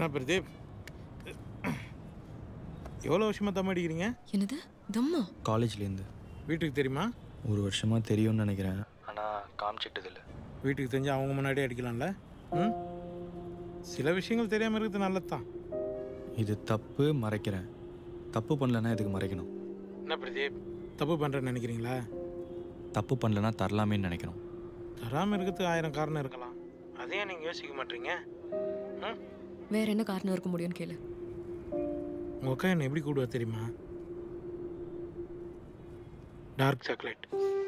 என்ன பிரதீப் எவ்வளோ வருஷமாக தம் அடிக்கிறீங்க என்னது தம்மா காலேஜ்லேருந்து வீட்டுக்கு தெரியுமா ஒரு வருஷமாக தெரியும்னு நினைக்கிறேன் ஆனால் காமிச்சிட்டதில்ல வீட்டுக்கு தெரிஞ்சு அவங்க முன்னாடியே அடிக்கலாம்ல ம் சில விஷயங்கள் தெரியாமல் இருக்கிறது நல்லது தான் இது தப்பு மறைக்கிறேன் தப்பு பண்ணலன்னா இதுக்கு மறைக்கணும் என்ன பிரதீப் தப்பு பண்ணுறேன்னு நினைக்கிறீங்களா தப்பு பண்ணலன்னா தரலாமேன்னு நினைக்கிறோம் தராமல் இருக்கிறதுக்கு ஆயிரம் காரணம் இருக்கலாம் அதையும் நீங்கள் யோசிக்க மாட்டீங்க ம் வேற என்ன காரணம் இருக்க முடியும்னு கேளு உங்கள் அக்கா என்னை எப்படி கூடுவா தெரியுமா டார்க் சாக்லேட்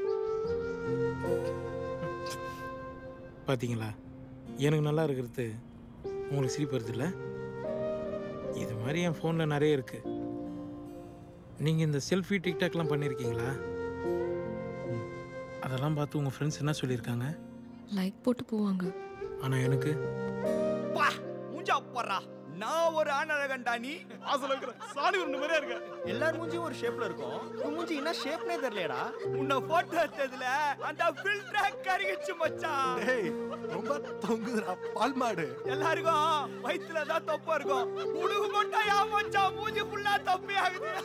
பார்த்தீங்களா எனக்கு நல்லா இருக்கிறது உங்களுக்கு சிரிப்பு வருது இல்ல இது மாதிரி என் ஃபோனில் நிறைய இருக்கு நீங்கள் இந்த செல்ஃபி டிக்டாக்லாம் பண்ணியிருக்கீங்களா ம். அதெல்லாம் பார்த்து உங்கள் ஃப்ரெண்ட்ஸ் என்ன சொல்லியிருக்காங்க லைக் போட்டு போவாங்க ஆனால் எனக்கு பா மூஞ்சா போடுறா நான் ஒரு ஆணழகன்டா நீ சாணி உருண்டு மாதிரியா இருக்க எல்லார் மூஞ்சியும் ஒரு ஷேப்ல இருக்கும் உன் மூஞ்சி என்ன ஷேப்னே தெரியலடா உன்னை போட்டோ எடுத்ததுல அந்த ஃபில்டர் கருகிச்சு மச்சான் டேய் ரொம்ப தொங்குதுடா பால் மாடு எல்லாருக்கும் வயித்துல தான் தொப்பா இருக்கும் உனக்கு மட்டும் யா மச்சான் மூஞ்சி ஃபுல்லா தொப்பி ஆகுது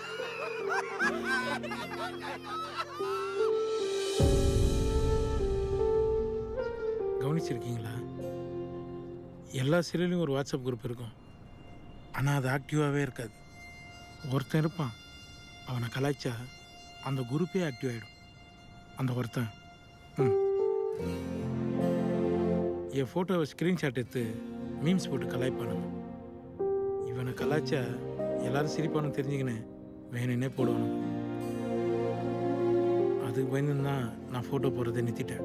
கவனிச்சிருக்கீங்களா எல்லா செல்லுலையும் ஒரு வாட்ஸ்அப் குரூப் இருக்கும் ஆனால் அது ஆக்டிவாகவே இருக்காது ஒருத்தன் இருப்பான் அவனை கலாய்ச்சா அந்த குரூப்பே ஆக்டிவ் ஆகிடும் அந்த ஒருத்தன் ம் என் ஃபோட்டோவை ஸ்க்ரீன்ஷாட் எடுத்து மீம்ஸ் போட்டு கலாய்ப்பானுங்க இவனை கலாய்ச்சா எல்லாரும் சிரிப்பானு தெரிஞ்சுக்கினேன் வேணுன்னே போடுவானுங்க அதுக்கு பயந்து தான் நான் ஃபோட்டோ போடுறதை நிறுத்திட்டேன்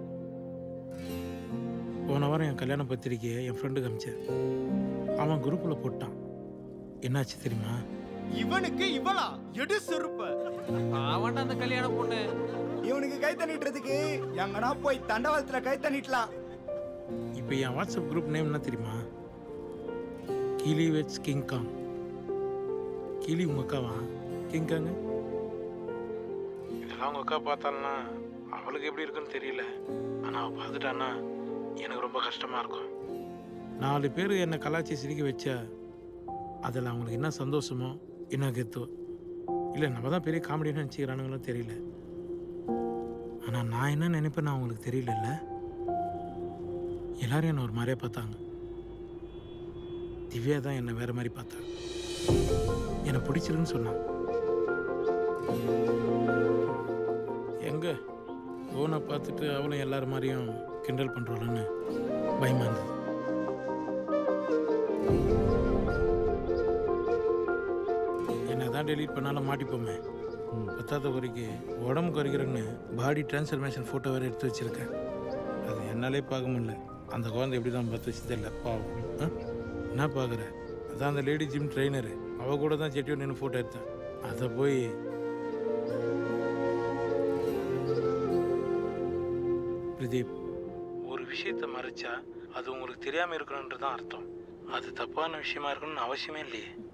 போன வாரம் என் கல்யாண பத்திரிக்கையை என் ஃப்ரெண்டுக்கு அமிச்சேன் அவன் குரூப்பில் போட்டான் என்னாச்சு தெரியுமா இவனுக்கு இவளா எடு செருப்ப அவன்டா அந்த கல்யாண பொண்ணு இவனுக்கு கை தண்ணிட்டுறதுக்கு எங்கனா போய் தண்டவாளத்துல கை தண்ணிட்டலாம் இப்போ என் வாட்ஸ்அப் குரூப் நேம் என்ன தெரியுமா கிளி வெட்ஸ் கிங்காங் கிளி உங்கள் அக்காவா கிங்காங்க இதெல்லாம் உங்கள் அக்கா பார்த்தாள்னா அவளுக்கு எப்படி இருக்குன்னு தெரியல ஆனால் அவள் பார்த்துட்டான்னா எனக்கு ரொம்ப கஷ்டமாக இருக்கும் நாலு பேர் என்னை கலாச்சி சிரிக்க வச்சா அதில் அவங்களுக்கு என்ன சந்தோஷமோ என்ன கெத்தோ இல்லை நம்ம தான் பெரிய காமெடின்னு நினச்சிக்கிறானுங்களோ தெரியல ஆனால் நான் என்ன நினைப்பேன்னு அவங்களுக்கு தெரியலல்ல எல்லாரும் என்னை ஒரு மாதிரியே பார்த்தாங்க திவ்யா தான் என்னை வேற மாதிரி பார்த்தா என்னை பிடிச்சிருக்குன்னு சொன்னான் எங்க ஓனை பார்த்துட்டு அவளும் எல்லாரும் மாதிரியும் கிண்டல் பண்ணுறாள்னு பயமா இருந்தது என்ன தான் டெலீட் பண்ணாலும் மாட்டிப்போமே பத்தாத குறைக்கு உடம்பு குறைக்கிறேன்னு பாடி டிரான்ஸ்ஃபர்மேஷன் ஃபோட்டோ வேறு எடுத்து வச்சிருக்கேன் அது என்னாலே பார்க்க முடியல அந்த குழந்தை எப்படி தான் பார்த்து வச்சு தெரியல பாவம் ஆ? என்ன பார்க்குற அதான் அந்த லேடி ஜிம் ட்ரைனரு அவ கூட தான் செட்டியோ நின்று ஃபோட்டோ எடுத்தேன் அதை போய் பிரதீப் ஒரு விஷயத்தை மறைச்சா அது உங்களுக்கு தெரியாமல் இருக்கணுன்றது தான் அர்த்தம் அது தப்பான விஷயமா இருக்கணும்னு அவசியமே இல்லையே